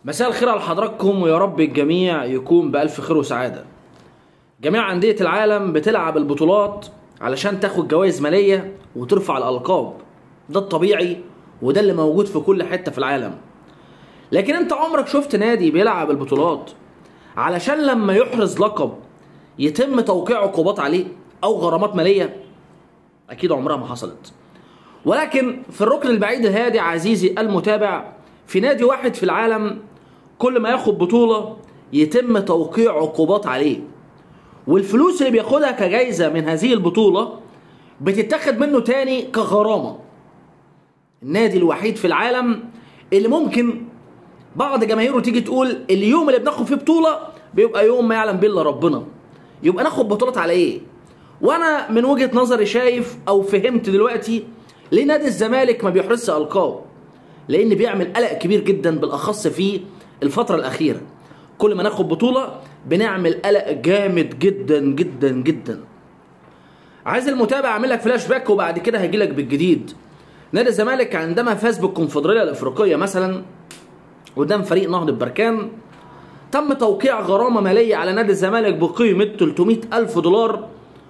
مساء الخير على حضراتكم ويا رب الجميع يكون بألف خير وسعادة جميع أندية العالم بتلعب البطولات علشان تاخد جوائز مالية وترفع الألقاب ده الطبيعي وده اللي موجود في كل حتة في العالم لكن انت عمرك شفت نادي بيلعب البطولات علشان لما يحرز لقب يتم توقيع عقوبات عليه او غرامات ماليه اكيد عمرها ما حصلت ولكن في الركن البعيد الهادي عزيزي المتابع في نادي واحد في العالم كل ما ياخد بطوله يتم توقيع عقوبات عليه والفلوس اللي بياخدها كجايزه من هذه البطوله بتتاخد منه تاني كغرامه النادي الوحيد في العالم اللي ممكن بعض جماهيره تيجي تقول اليوم اللي بناخد فيه بطوله بيبقى يوم ما يعلم به الا ربنا يبقى ناخد بطولات على ايه وانا من وجهه نظري شايف او فهمت دلوقتي ليه نادي الزمالك ما بيحرزش القاب لان بيعمل قلق كبير جدا بالاخص في الفتره الاخيره كل ما ناخد بطوله بنعمل قلق جامد جدا جدا جدا عايز المتابع اعمل لك فلاش باك وبعد كده هجي لك بالجديد نادي الزمالك عندما فاز بالكونفدراليه الافريقيه مثلا قدام فريق نهضه بركان تم توقيع غرامه ماليه على نادي الزمالك بقيمه 300 الف دولار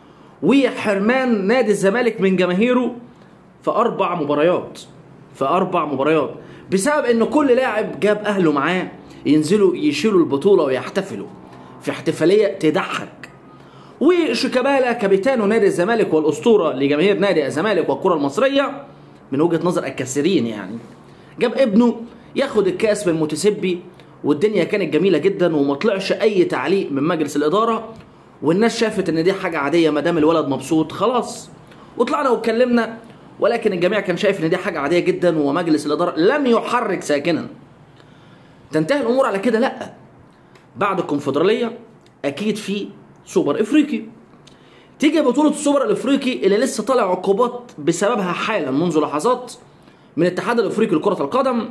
وحرمان نادي الزمالك من جماهيره في اربع مباريات في اربع مباريات بسبب ان كل لاعب جاب اهله معاه ينزلوا يشيلوا البطوله ويحتفلوا في احتفاليه تضحك وشيكابالا كابتن نادي الزمالك والاسطوره لجماهير نادي الزمالك والكره المصريه من وجهه نظر الكثيرين يعني جاب ابنه ياخد الكاس من المتسبي والدنيا كانت جميله جدا وما طلعش اي تعليق من مجلس الاداره والناس شافت ان دي حاجه عاديه ما دام الولد مبسوط خلاص وطلعنا واتكلمنا ولكن الجميع كان شايف ان دي حاجه عاديه جدا ومجلس الاداره لم يحرك ساكنا تنتهي الامور على كده لا بعد الكونفدراليه اكيد في سوبر افريقي تيجي بطولة السوبر الافريقي اللي لسه طالع عقوبات بسببها حالا منذ لحظات من الاتحاد الافريقي لكرة القدم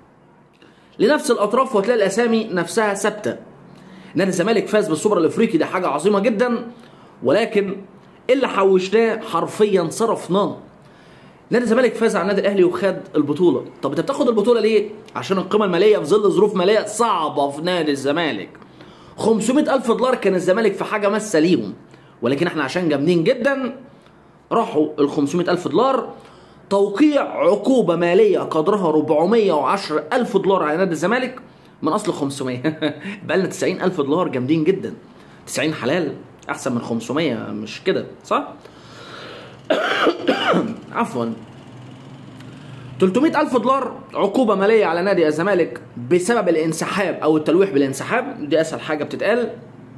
لنفس الاطراف وهتلاقي الاسامي نفسها ثابته نادي الزمالك فاز بالسوبر الافريقي ده حاجه عظيمه جدا ولكن اللي حوشناه حرفيا صرفناه نادي الزمالك فاز على النادي الاهلي وخد البطوله طب انت بتاخد البطوله ليه عشان القيمه الماليه في ظل ظروف ماليه صعبه في نادي الزمالك 500 الف دولار كان الزمالك في حاجه ماسه ليهم ولكن احنا عشان جامدين جدا راحوا ال 500 الف دولار توقيع عقوبة مالية قدرها 410 ألف دولار على نادي الزمالك من أصل 500 بقى لنا 90 ألف دولار جامدين جدا 90 حلال أحسن من 500 مش كده صح؟ عفوا 300 ألف دولار عقوبة مالية على نادي الزمالك بسبب الانسحاب أو التلويح بالانسحاب دي أسهل حاجة بتتقال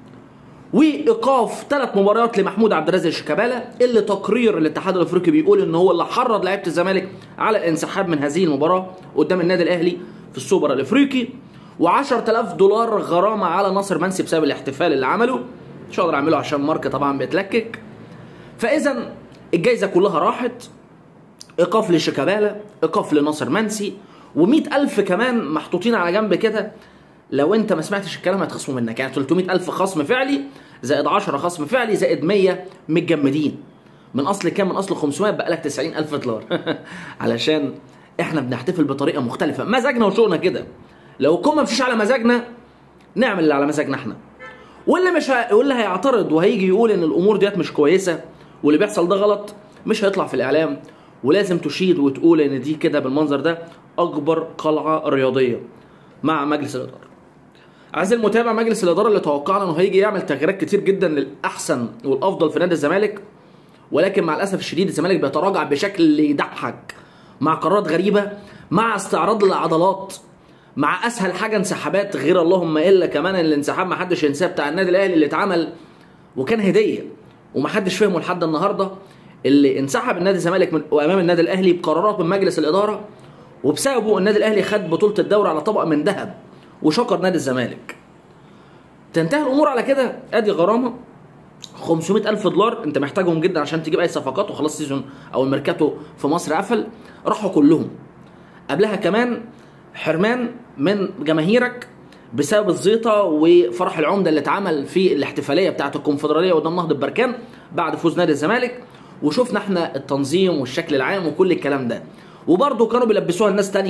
وايقاف ثلاث مباريات لمحمود عبد الرازق شيكابالا اللي تقرير الاتحاد الافريقي بيقول ان هو اللي حرض لعيبه الزمالك على الانسحاب من هذه المباراه قدام النادي الاهلي في السوبر الافريقي و10000 دولار غرامه على ناصر منسي بسبب الاحتفال اللي عمله مش هقدر اعمله عشان مارك طبعا بيتلكك فاذا الجائزه كلها راحت ايقاف لشيكابالا ايقاف لناصر منسي و100 ألف كمان محطوطين على جنب كده لو انت ما سمعتش الكلام هيتخصموا منك يعني 300 الف خصم فعلي زائد 10 خصم فعلي زائد 100 متجمدين من اصل كام من اصل 500 بقى لك 90 الف دولار علشان احنا بنحتفل بطريقه مختلفه مزاجنا وشوقنا كده لو كنا ما مشيش على مزاجنا نعمل اللي على مزاجنا احنا واللي مش ه... واللي هيعترض وهيجي يقول ان الامور ديت مش كويسه واللي بيحصل ده غلط مش هيطلع في الاعلام ولازم تشيد وتقول ان دي كده بالمنظر ده اكبر قلعه رياضيه مع مجلس الاداره عايز المتابع مجلس الاداره اللي توقعنا انه هيجي يعمل تغييرات كتير جدا للاحسن والافضل في نادي الزمالك ولكن مع الاسف الشديد الزمالك بيتراجع بشكل يضحك مع قرارات غريبه مع استعراض للعضلات مع اسهل حاجه انسحابات غير اللهم الا كمان الانسحاب ما حدش ينساه بتاع النادي الاهلي اللي اتعمل وكان هديه ومحدش فهمه لحد النهارده اللي انسحب النادي الزمالك من امام النادي الاهلي بقرارات من مجلس الاداره وبسببه النادي الاهلي خد بطوله الدوري على طبق من ذهب وشكر نادي الزمالك تنتهي الامور على كده ادي غرامه 500 الف دولار انت محتاجهم جدا عشان تجيب اي صفقات وخلاص سيزون او الميركاتو في مصر قفل راحوا كلهم قبلها كمان حرمان من جماهيرك بسبب الزيطه وفرح العمده اللي اتعمل في الاحتفاليه بتاعه الكونفدراليه قدام نهضه بركان بعد فوز نادي الزمالك وشفنا احنا التنظيم والشكل العام وكل الكلام ده وبرضه كانوا بيلبسوها لناس تانية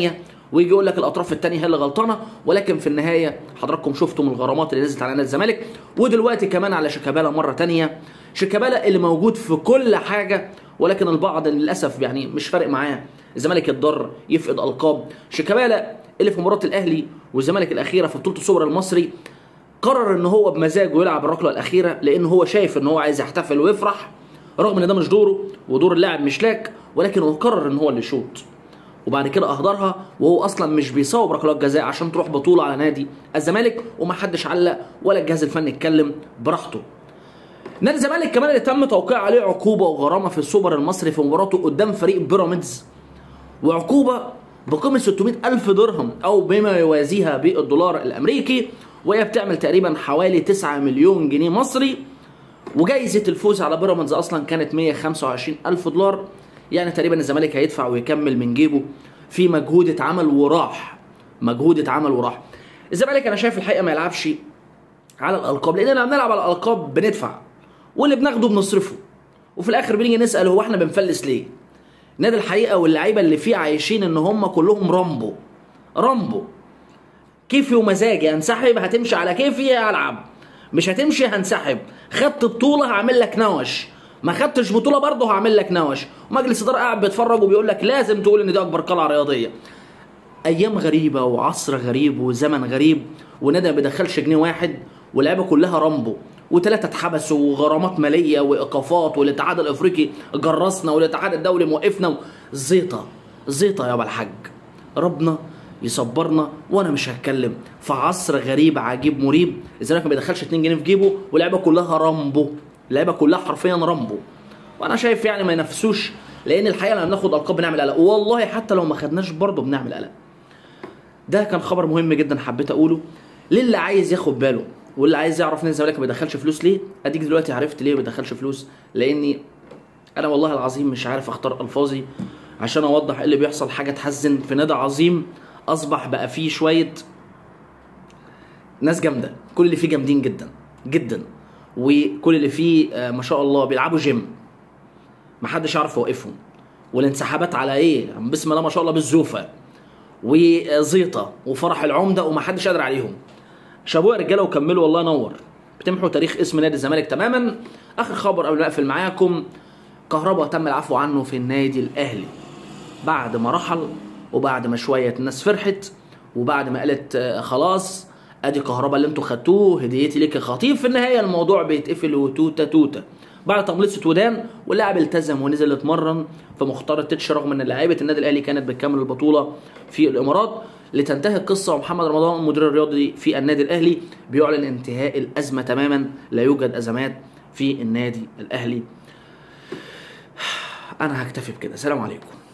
ويجي يقول لك الاطراف الثانيه هي اللي غلطانه ولكن في النهايه حضراتكم شفتم الغرامات اللي نزلت على نادي الزمالك ودلوقتي كمان على شيكابالا مره ثانيه شيكابالا اللي موجود في كل حاجه ولكن البعض للاسف يعني مش فارق معاه الزمالك يتضر يفقد القاب شيكابالا اللي في مباراه الاهلي والزمالك الاخيره في بطوله السوبر المصري قرر ان هو بمزاجه يلعب الركله الاخيره لان هو شايف ان هو عايز يحتفل ويفرح رغم ان ده مش دوره ودور اللاعب مش لاك ولكن هو قرر ان هو اللي يشوط وبعد كده اهدرها وهو اصلا مش بيصوب ركلات جزاء عشان تروح بطوله على نادي الزمالك ومحدش علق ولا الجهاز الفني اتكلم براحته نادي الزمالك كمان اللي تم توقيع عليه عقوبه وغرامه في السوبر المصري في مباراته قدام فريق بيراميدز وعقوبه بقيمه 600 الف درهم او بما يوازيها بالدولار الامريكي وهي بتعمل تقريبا حوالي 9 مليون جنيه مصري وجايزه الفوز على بيراميدز اصلا كانت 125 الف دولار يعني تقريبا الزمالك هيدفع ويكمل من جيبه في مجهود اتعمل وراح مجهود اتعمل وراح الزمالك انا شايف الحقيقه ما يلعبش على الالقاب لان لما بنلعب على الالقاب بندفع واللي بناخده بنصرفه وفي الاخر بنيجي نسال هو احنا بنفلس ليه نادي الحقيقه واللعيبه اللي فيه عايشين ان هم كلهم رامبو رامبو كيفي ومزاجي هنسحب هتمشي على كيفي هلعب مش هتمشي هنسحب خدت بطوله هعمل لك نوش ما خدتش بطوله برضه هعمل لك نوش ومجلس الاداره قاعد بيتفرج وبيقول لك لازم تقول ان دي اكبر قلعه رياضيه ايام غريبه وعصر غريب وزمن غريب ونادي ما بيدخلش جنيه واحد واللعيبه كلها رامبو وثلاثه اتحبسوا وغرامات ماليه وايقافات والاتحاد الافريقي جرسنا والاتحاد الدولي موقفنا زيطه زيطه يابا الحاج ربنا يصبرنا وانا مش هتكلم في عصر غريب عجيب مريب الزمالك ما بيدخلش 2 جنيه في جيبه واللعيبه كلها رامبو اللعيبه كلها حرفيا رامبو وانا شايف يعني ما ينافسوش لان الحقيقه لما بناخد القاب بنعمل قلق والله حتى لو ما خدناش برضه بنعمل قلق ده كان خبر مهم جدا حبيت اقوله للي عايز ياخد باله واللي عايز يعرف نادي الزمالك ما بيدخلش فلوس ليه اديك دلوقتي عرفت ليه ما بيدخلش فلوس لاني انا والله العظيم مش عارف اختار الفاظي عشان اوضح ايه اللي بيحصل حاجه تحزن في نادي عظيم اصبح بقى فيه شويه ناس جامده كل اللي فيه جامدين جدا جدا وكل اللي فيه آه، ما شاء الله بيلعبوا جيم محدش يعرف يوقفهم والانسحابات على ايه بسم الله ما شاء الله بالزوفه وزيطه وفرح العمده ومحدش قادر عليهم شابوه يا رجاله وكملوا والله نور بتمحوا تاريخ اسم نادي الزمالك تماما اخر خبر قبل ما اقفل معاكم كهربا تم العفو عنه في النادي الاهلي بعد ما رحل وبعد ما شويه الناس فرحت وبعد ما قالت آه، خلاص ادي كهربا اللي انتوا خدتوه هديتي ليك يا خطيب في النهايه الموضوع بيتقفل وتوته توته بعد تمليصه ودان واللاعب التزم ونزل اتمرن في مختار التتش رغم ان لعيبه النادي الاهلي كانت بتكمل البطوله في الامارات لتنتهي القصه ومحمد رمضان المدير الرياضي في النادي الاهلي بيعلن انتهاء الازمه تماما لا يوجد ازمات في النادي الاهلي انا هكتفي بكده سلام عليكم